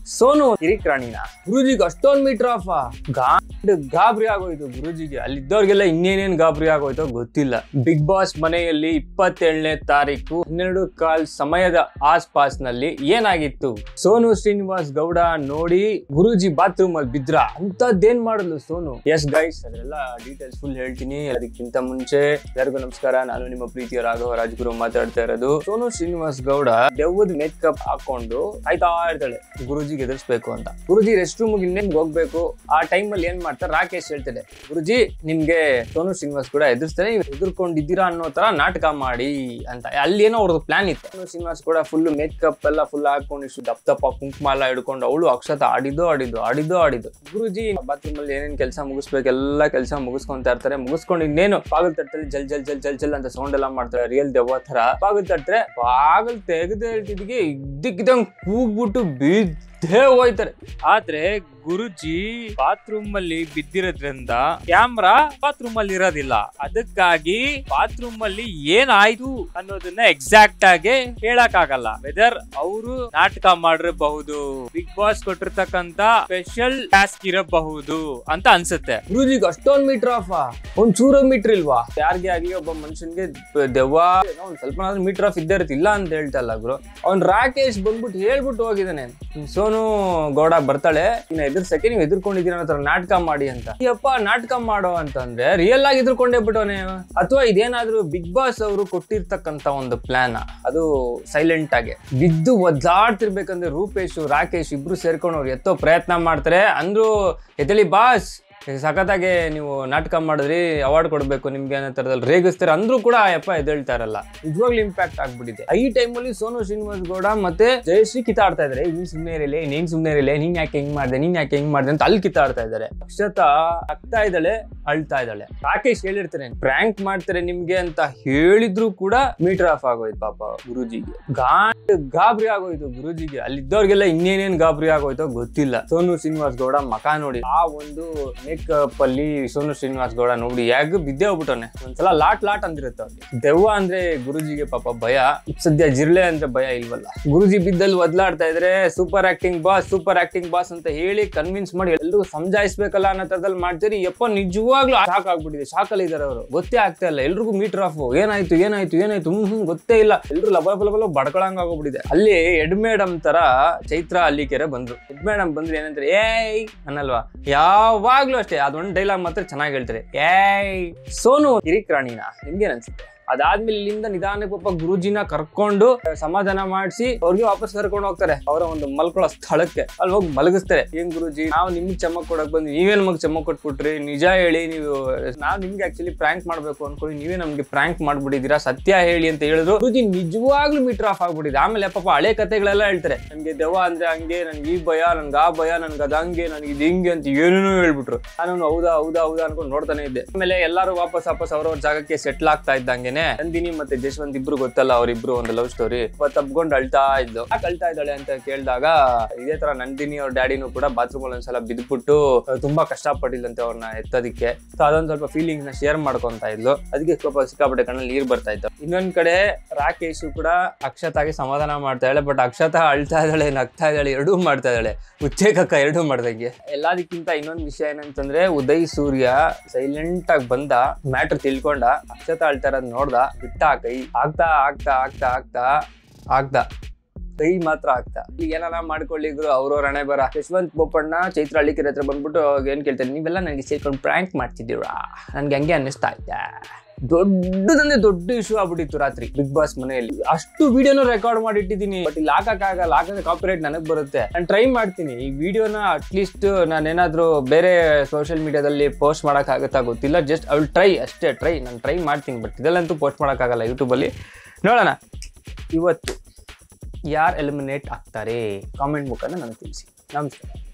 ಸೋನು ಹಿರಿಕ್ರಾಣಿನ ಗುರುಜಿಗೆ ಅಷ್ಟೊಂದ್ metre of ಗಾಂಡ್ ಗಾಬರಿ ಆಗೋಯ್ತು ಗುರುಜಿಗೆ ಅಲ್ಲಿದ್ದವ್ರಿಗೆಲ್ಲ ಇನ್ನೇನೇನ್ ಗಾಬರಿ ಆಗೋಯ್ತೋ ಗೊತ್ತಿಲ್ಲ ಬಿಗ್ ಬಾಸ್ ಮನೆಯಲ್ಲಿ ಇಪ್ಪತ್ತೇಳನೇ ತಾರೀಕು ಹನ್ನೆರಡು ಕಾಲ್ ಸಮಯದ ಆಸ್ಪಾಸ್ ನಲ್ಲಿ ಏನಾಗಿತ್ತು ಸೋನು ಶ್ರೀನಿವಾಸ್ ಗೌಡ ನೋಡಿ ಗುರುಜಿ ಬಾತ್ರೂಮ್ ಅಲ್ಲಿ ಬಿದ್ರ ಅಂತದ್ದೇನ್ ಮಾಡಿದ್ಲು ಸೋನು ಎಸ್ ಗೈಸ್ ಅದೆಲ್ಲ ಡೀಟೇಲ್ಸ್ ಫುಲ್ ಹೇಳ್ತೀನಿ ಅದಕ್ಕಿಂತ ಮುಂಚೆ ಎಲ್ಲರಿಗೂ ನಮಸ್ಕಾರ ನಾನು ನಿಮ್ಮ ಪ್ರೀತಿಯ ರಾಘವ ರಾಜ್ಗುರು ಮಾತಾಡ್ತಾ ಇರೋದು ಸೋನು ಶ್ರೀನಿವಾಸ್ ಗೌಡ ದೆವ್ವದ ಮೇಕಪ್ ಹಾಕೊಂಡು ಆಯ್ತಾ ಇರ್ತಾಳೆ ಗುರುಜಿಗೆ ಎದುರಿಸ್ಬೇಕು ಅಂತ ಗುರುಜಿ ರೆಸ್ಟ್ ರೂಮ್ ಇನ್ನೇನ್ ಹೋಗ್ಬೇಕು ಆ ಟೈಮ್ ಅಲ್ಲಿ ಏನ್ ಮಾಡ್ತಾರೆ ರಾಕೇಶ್ ಹೇಳ್ತಿದೆ ಗುರುಜಿ ನಿಮ್ಗೆ ಸೋನು ಶ್ರೀನಿವಾಸ್ ಕೂಡ ಎದುರಿಸ್ತಾರೆ ನೀವು ಎದುರ್ಕೊಂಡಿದ್ದೀರಾ ಅನ್ನೋ ತರ ನಾಟಕ ಮಾಡಿ ಅಂತ ಅಲ್ಲಿ ಏನೋ ಅವ್ರದ್ದು ಪ್ಲಾನ್ ಇತ್ತು ಸೋನು ಶ್ರೀನಿವಾಸ್ ಕೂಡ ಫುಲ್ ಮೇಕಪ್ ಎಲ್ಲ ಫುಲ್ ಹಾಕೊಂಡು ಇಷ್ಟು ದಪ್ಪ ದಪ್ಪ ಕುಂಕುಮ ಎಲ್ಲ ಹಿಡ್ಕೊಂಡು ಅವಳು ಅಕ್ಷತ ಆಡಿದ್ದು ಆಡಿದ್ದು ಆಡಿದ್ದು ಆಡಿದ್ದು ಗುರುಜಿ ಬಾತ್ರೂಮ್ ಅಲ್ಲಿ ಏನೇನ್ ಕೆಲಸ ಮುಗಿಸ್ಬೇಕು ಎಲ್ಲ ಕೆಲಸ ಮುಗಿಸ್ಕೊಂತಾ ಇರ್ತಾರೆ ಮುಗಿಸ್ಕೊಂಡು ಇನ್ನೇನು ಬಾಗಿಲು ತಟ್ಟಲ್ಲಿ ಜಲ್ ಜಲ್ ಜಲ್ ಜಲ್ ಜಲ್ ಅಂತ ಸೌಂಡ್ ಎಲ್ಲ ಮಾಡ್ತಾರೆ ರಿಯಲ್ ದೆವ್ವ ತರ ಬಾಗಿಲು ತಟ್ಟರೆ ಬಾಗಿಲು ತೆಗೆದೇ ಹೇಳ್ತಿದ್ಗೆ ಇದ್ದಕ್ಕಿದ್ದಂಗ್ ಕೂಗ್ಬಿಟ್ಟು ಬಿದ್ದೇ ಹೋಯ್ತಾರೆ ಆದ್ರೆ ಗುರುಜಿ ಬಾತ್ರೂಮ್ ಅಲ್ಲಿ ಬಿದ್ದಿರೋದ್ರಿಂದ ಕ್ಯಾಮ್ರಾ ಬಾತ್ರೂಮ್ ಅಲ್ಲಿ ಇರೋದಿಲ್ಲ ಅದಕ್ಕಾಗಿ ಬಾತ್ರೂಮ್ ಅಲ್ಲಿ ಏನಾಯ್ತು ಅನ್ನೋದನ್ನ ಎಕ್ಸಾಕ್ಟ್ ಆಗಿ ಹೇಳಕ್ ಆಗಲ್ಲ ವೆದರ್ ಅವರು ನಾಟಕ ಮಾಡಿರಬಹುದು ಬಿಗ್ ಬಾಸ್ ಕೊಟ್ಟಿರ್ತಕ್ಕಂತ ಸ್ಪೆಷಲ್ ಟಾಸ್ಕ್ ಇರಬಹುದು ಅಂತ ಅನ್ಸುತ್ತೆ ಗುರುಜಿಗೆ ಅಷ್ಟೊಂದ್ ಮೀಟರ್ ಆಫ್ ಒಂದ್ ಚೂರ ಮೀಟರ್ ಇಲ್ವಾ ಯಾರಿಗೆ ಆಗ್ಲಿ ಒಬ್ಬ ಮನುಷ್ಯನ್ಗೆ ದೆವ್ವ ಏನೋ ಒಂದ್ ಸ್ವಲ್ಪ ಮೀಟರ್ ಆಫ್ ಇದ್ದೇ ಇರುತ್ತೆ ಇಲ್ಲ ಅಂತ ಹೇಳ್ತಾ ಇಲ್ಲ ಗುರು ಅವ್ನ್ ರಾಕೇಶ್ ಬಂದ್ಬಿಟ್ಟು ಹೇಳ್ಬಿಟ್ಟು ಹೋಗಿದ್ದಾನೆ ಸೋನು ಗೌಡ ಬರ್ತಾಳೆ ಇನ್ನ ಎದುರ್ಸಕ್ಕೆ ನೀವು ಎದುರ್ಕೊಂಡಿದ್ದೀರ ಅನ್ನೋ ತರ ನಾಟಕ ಮಾಡಿ ಅಂತ ಯಪ್ಪ ನಾಟಕ ಮಾಡೋ ಅಂತಂದ್ರೆ ರಿಯಲ್ ಆಗಿ ಎದುರ್ಕೊಂಡೇ ಬಿಟ್ಟವನೆ ಅಥವಾ ಇದೇನಾದ್ರೂ ಬಿಗ್ ಬಾಸ್ ಅವರು ಕೊಟ್ಟಿರ್ತಕ್ಕಂತ ಒಂದು ಪ್ಲಾನ್ ಅದು ಸೈಲೆಂಟ್ ಆಗಿ ಬಿದ್ದು ಒದ್ದಾಡ್ತಿರ್ಬೇಕಂದ್ರೆ ರೂಪೇಶ್ ರಾಕೇಶ್ ಇಬ್ರು ಸೇರ್ಕೊಂಡು ಅವ್ರು ಎತ್ತೋ ಪ್ರಯತ್ನ ಮಾಡ್ತಾರೆ ಅಂದ್ರು ಎದಳಿ ಬಾಸ್ ಸಖತ್ತಾಗೆ ನೀವು ನಾಟಕ ಮಾಡಿದ್ರಿ ಅವಾರ್ಡ್ ಕೊಡಬೇಕು ನಿಮ್ಗೆ ಅನ್ನೋ ತರದಲ್ಲಿ ರೇಗಿಸ್ತಾರೆ ಅಂದ್ರೂ ಕೂಡ ಯಪ್ಪ ಎದ್ದೇಳ್ತಾ ಇರಲ್ಲ ನಿಜವಾಗ್ಲೂ ಇಂಪ್ಯಾಕ್ಟ್ ಆಗ್ಬಿಟ್ಟಿದೆ ಈ ಟೈಮಲ್ಲಿ ಸೋನು ಶ್ರೀನಿವಾಸ್ ಗೌಡ ಮತ್ತೆ ಜಯಶ್ರೀ ಕಿತ್ತಾಡ್ತಾ ಇದಾರೆ ನೀನ್ ಸುಮ್ನೆ ಇರಲಿ ನೀನ್ ಸುಮ್ನೆ ಇರಲಿ ನೀನ್ ಯಾಕೆ ಹೆಂಗ್ ಮಾಡ್ದೆ ನೀನ್ ಯಾಕೆ ಹೆಂಗ್ ಮಾಡ್ದೆ ಅಂತ ಅಲ್ಲಿ ಕಿತ್ತಾಡ್ತಾ ಇದಾರೆ ಅಕ್ಷತಾ ಆಗ್ತಾ ಇದ್ದಾಳೆ ಅಳ್ತಾ ಇದ್ದಾಳೆ ರಾಕೇಶ್ ಹೇಳಿರ್ತಾನೆ ಪ್ರ್ಯಾಂಕ್ ಮಾಡ್ತಾರೆ ನಿಮ್ಗೆ ಅಂತ ಹೇಳಿದ್ರು ಕೂಡ ಮೀಟರ್ ಆಫ್ ಆಗೋಯ್ತು ಪಾಪ ಗುರುಜಿಗೆ ಗಾಂಡ್ ಗಾಬರಿ ಆಗೋಯ್ತು ಗುರುಜಿಗೆ ಅಲ್ಲಿದ್ದವ್ರಿಗೆಲ್ಲ ಇನ್ನೇನೇನ್ ಗಾಬರಿ ಆಗೋಯ್ತೋ ಗೊತ್ತಿಲ್ಲ ಸೋನು ಶ್ರೀನಿವಾಸ್ ಗೌಡ ಮಕ ನೋಡಿ ಆ ಒಂದು ಮೇಕಪ್ ಅಲ್ಲಿ ಸೋನು ಶ್ರೀನಿವಾಸ್ ಗೌಡ ನೋಡಿ ಯಾಗ ಬಿದ್ದೆ ಹೋಗ್ಬಿಟ್ಟವನೆ ಒಂದ್ಸಲ ಲಾಟ್ ಲಾಟ್ ಅಂದಿರುತ್ತೆ ಅವ್ರಿಗೆ ದೆವ್ವ ಅಂದ್ರೆ ಗುರುಜಿಗೆ ಪಾಪ ಭಯ ಸದ್ಯ ಜಿರ್ಲೆ ಅಂದ್ರೆ ಭಯ ಇಲ್ವಲ್ಲ ಗುರುಜಿ ಬಿದ್ದಲ್ಲಿ ಒದ್ಲಾಡ್ತಾ ಇದ್ರೆ super acting boss super acting boss ಅಂತ ಹೇಳಿ ಕನ್ವಿನ್ಸ್ ಮಾಡಿ ಎಲ್ರಿಗೂ ಸಮಜಾಯಿಸ್ಬೇಕಲ್ಲ ಅನ್ನೋ ತರದಲ್ಲಿ ಮಾಡ್ತೀರಿ ಯಪ್ಪ ನಿಜವಾಗ್ಲೂ ಶಾಕ್ ಆಗ್ಬಿಟ್ಟಿದೆ ಶಾಕಲ್ಲಿ ಇದಾರೆ ಅವರು ಗೊತ್ತೇ ಆಗ್ತಾ ಇಲ್ಲ ಎಲ್ರಿಗೂ ಮೀಟರ್ ಆಫ್ ಏನಾಯ್ತು ಏನಾಯ್ತು ಏನಾಯ್ತು ಹ್ಮ್ ಹ್ಮ್ ಗೊತ್ತೇ ಇಲ್ಲ ಎಲ್ರು ಲಬ ಲಬ ಲಬ ಬಡ್ಕೊಳಂಗ್ ಆಗೋಗ್ಬಿಟ್ಟಿದೆ ಅಲ್ಲಿ ಎಡ್ ಮೇಡಮ್ ತರ ಚೈತ್ರ ಅಲ್ಲಿಕೆರೆ ಬಂದ್ರು ಎಡ್ ಮೇಡಮ್ ಬಂದ್ರು ಏನಂದ್ರೆ ಏಯ್ ಅನ್ನಲ್ವಾ ಯಾವಾಗ್ಲೂ ಅಷ್ಟೇ ಅದೊಂದು ಡೈಲಾಗ್ ಮಾತ್ರ ಚೆನ್ನಾಗಿ ಹೇಳ್ತಾರೆ ಏಯ್ ಸೋನು ಹಿರಿಕ್ರಾಣಿನ ನಿಮ್ಗೇನ್ ಅನ್ಸುತ್ತೆ ಅದಾದ್ಮೇಲೆ ಇಲ್ಲಿಂದ ನಿಧಾನಕ್ಕೆ ಪಾಪ ಗುರುಜಿನ ಕರ್ಕೊಂಡು ಸಮಾಧಾನ ಮಾಡಿಸಿ ಅವ್ರಿಗೆ ವಾಪಸ್ ಕರ್ಕೊಂಡು ಹೋಗ್ತಾರೆ ಅವರ ಒಂದು ಮಲ್ಕೊಳ್ಳೋ ಸ್ಥಳಕ್ಕೆ ಅಲ್ಲಿ ಹೋಗಿ ಮಲಗಿಸ್ತಾರೆ ಏನ್ ಗುರುಜಿ ನಾವು ನಿಮ್ಗೆ ಚಮಕ್ ಕೊಡಕ್ ಬಂದ್ವಿ ನೀವೇ ನಮಗೆ ಚಮಕ್ ಕೊಟ್ಬಿಟ್ರಿ ನಿಜ ಹೇಳಿ ನೀವು ನಾವು ನಿಮ್ಗೆ ಆಕ್ಚುಲಿ ಪ್ರ್ಯಾಂಕ್ ಮಾಡ್ಬೇಕು ಅನ್ಕೊಂಡು ನೀವೇ ನಮ್ಗೆ ಪ್ರ್ಯಾಂಕ್ ಮಾಡ್ಬಿಟ್ಟಿದ್ದೀರಾ ಸತ್ಯ ಹೇಳಿ ಅಂತ ಹೇಳಿದ್ರು ಗುರುಜಿ ನಿಜವಾಗ್ಲೂ ಮೀಟರ್ ಆಫ್ ಆಗ್ಬಿಟ್ಟಿದೆ ಆಮೇಲೆ ಪಾಪ ಹಳೆ ಕತೆಗಳೆಲ್ಲ ಹೇಳ್ತಾರೆ ನನ್ಗೆ ದೆವ್ವ ಅಂದ್ರೆ ಹಂಗೆ ನನ್ಗೆ ಈ ಭಯ ನನ್ಗೆ ಆ ಭಯ ನನ್ಗೆ ಅದಂಗೆ ನನ್ಗೆ ಇದು ಹಿಂಗೆ ಅಂತ ಏನೇನೋ ಹೇಳ್ಬಿಟ್ರು ನಾನು ಹೌದಾ ಹೌದಾ ಹೌದಾ ಅನ್ಕೊಂಡು ನೋಡ್ತಾನೆ ಇದ್ದೆ ಆಮೇಲೆ ಎಲ್ಲರೂ ವಾಪಸ್ ವಾಪಸ್ ಅವ್ರವ್ರ ಜಾಗಕ್ಕೆ ಸೆಟ್ಲ್ ಆಗ್ತಾ ಇದ್ದಂಗೆನೆ ನಂದಿನಿ ಮತ್ತೆ ಜಶ್ವಂತ್ ಇಬ್ರು ಗೊತ್ತಲ್ಲ ಅವ್ರಿಬ್ರು ಒಂದು ಲವ್ ಸ್ಟೋರಿ ತಪ್ಕೊಂಡು ಅಳ್ತಾ ಇದ್ಲು ಯಾಕೆ ಅಳ್ತಾ ಇದ್ದಾಳೆ ಅಂತ ಕೇಳಿದಾಗ ಇದೇ ತರ ನಂದಿನಿ ಅವ್ರ ಡ್ಯಾಡಿನೂ ಕೂಡ ಬಾತ್ರೂಮ್ ಅಲ್ಲಿ ಒಂದ್ಸಲ ಬಿದ್ಬಿಟ್ಟು ಅಹ್, ತುಂಬಾ ಕಷ್ಟಪಟ್ಟಿಲ್ಲಂತೆ ಅವ್ರನ್ನ ಎತ್ತೋದಿಕ್ಕೆ ಸೊ ಅದೊಂದ್ ಸ್ವಲ್ಪ ಫೀಲಿಂಗ್ಸ್ ನ ಶೇರ್ ಮಾಡ್ಕೊಂತ ಇದ್ಲು ಅದಕ್ಕೆ ಸ್ವಲ್ಪ ಸಿಕ್ಕಾಪಟ್ಟೆ ಕಣ್ಣಲ್ಲಿ ನೀರ್ ಬರ್ತಾ ಇತ್ತು ಇನ್ನೊಂದ್ ಕಡೆ ರಾಕೇಶ್ ಕೂಡ ಅಕ್ಷತಾಗೆ ಸಮಾಧಾನ ಮಾಡ್ತಾ ಇದ್ದಾಳೆ ಬಟ್ ಅಕ್ಷತಾ ಅಳ್ತಾ ಇದ್ದಾಳೆ ನಗ್ತಾ ಇದ್ದಾಳೆ ಎರಡೂ ಮಾಡ್ತಾ ಇದ್ದಾಳೆ ಉಚ್ಚೇಕಕ್ಕ ಎರಡೂ ಮಾಡ್ದಂಗೆ ಎಲ್ಲದಕ್ಕಿಂತ ಇನ್ನೊಂದ್ ವಿಷಯ ಏನಂತಂದ್ರೆ ಉದಯ್ ಸೂರ್ಯ ಸೈಲೆಂಟ್ ಆಗಿ ಬಂದ ಮ್ಯಾಟ್ರ್ ತಿಳ್ಕೊಂಡ ಅಕ್ಷತಾ ಅಳ್ತಾ ಇರೋದ್ ನೋಡ್ದ ಬಿಟ್ಟ ಆ ಕೈ ಆಗ್ತಾ ಆಗ್ತಾ ಆಗ್ತಾ ಆಗ್ತಾ ಆಗ್ತಾ ಕೈ ಮಾತ್ರ ಆಗ್ತಾ ಈಗ ಏನಾರ ಮಾಡ್ಕೊಳ್ಳಿದ್ರು ಅವ್ರವ್ರ ಹಣೆ ಬರ ಯಶವಂತ್ ಬೋಪಣ್ಣ ಚೈತ್ರ ಹಳ್ಳಿಕೆರೆ ಹತ್ರ ಬಂದ್ಬಿಟ್ಟು ಏನ್ ಕೇಳ್ತಾರೆ ನೀವೆಲ್ಲ ನನಗೆ ಸೇರ್ಕೊಂಡು ಪ್ರ್ಯಾಂಕ್ ಮಾಡ್ತಿದ್ದೀರಾ ನನ್ಗೆ ಹಂಗೆ ಅನ್ನಿಸ್ತಾ ಇದ್ದೆ ದೊಡ್ಡದಂದ್ರೆ ದೊಡ್ಡ ಇಶ್ಯೂ ಆಗ್ಬಿಟ್ಟಿತ್ತು ರಾತ್ರಿ ಬಿಗ್ ಬಾಸ್ ಮನೆಯಲ್ಲಿ ಅಷ್ಟು ವಿಡಿಯೋನು ರೆಕಾರ್ಡ್ ಮಾಡಿಟ್ಟಿದ್ದೀನಿ ಬಟ್ ಇಲ್ಲಿ ಹಾಕಕ್ಕಾಗಲ್ಲ ಹಾಕಿದ್ರೆ ಕಾಪಿರೈಟ್ ನನಗೆ ಬರುತ್ತೆ ನಾನು ಟ್ರೈ ಮಾಡ್ತೀನಿ ಈ ವಿಡಿಯೋನ ಅಟ್ಲೀಸ್ಟ್ ನಾನೇನಾದ್ರೂ ಬೇರೆ ಸೋಷಿಯಲ್ ಮೀಡಿಯಾದಲ್ಲಿ ಪೋಸ್ಟ್ ಮಾಡೋಕ್ಕಾಗತ್ತಾ ಗೊತ್ತಿಲ್ಲ ಜಸ್ಟ್ ಐ ವಿಲ್ ಟ್ರೈ ಅಷ್ಟೇ ಟ್ರೈ ನಾನು ಟ್ರೈ ಮಾಡ್ತೀನಿ ಬಟ್ ಇದೆಲ್ಲಂತೂ ಪೋಸ್ಟ್ ಮಾಡೋಕ್ಕಾಗಲ್ಲ ಯೂಟ್ಯೂಬಲ್ಲಿ ನೋಡೋಣ ಇವತ್ತು ಯಾರು ಎಲಿಮಿನೇಟ್ ಆಗ್ತಾರೆ ಕಾಮೆಂಟ್ ಮುಖಾಂತರ ನನಗೆ ತಿಳಿಸಿ ನಮಸ್ಕಾರ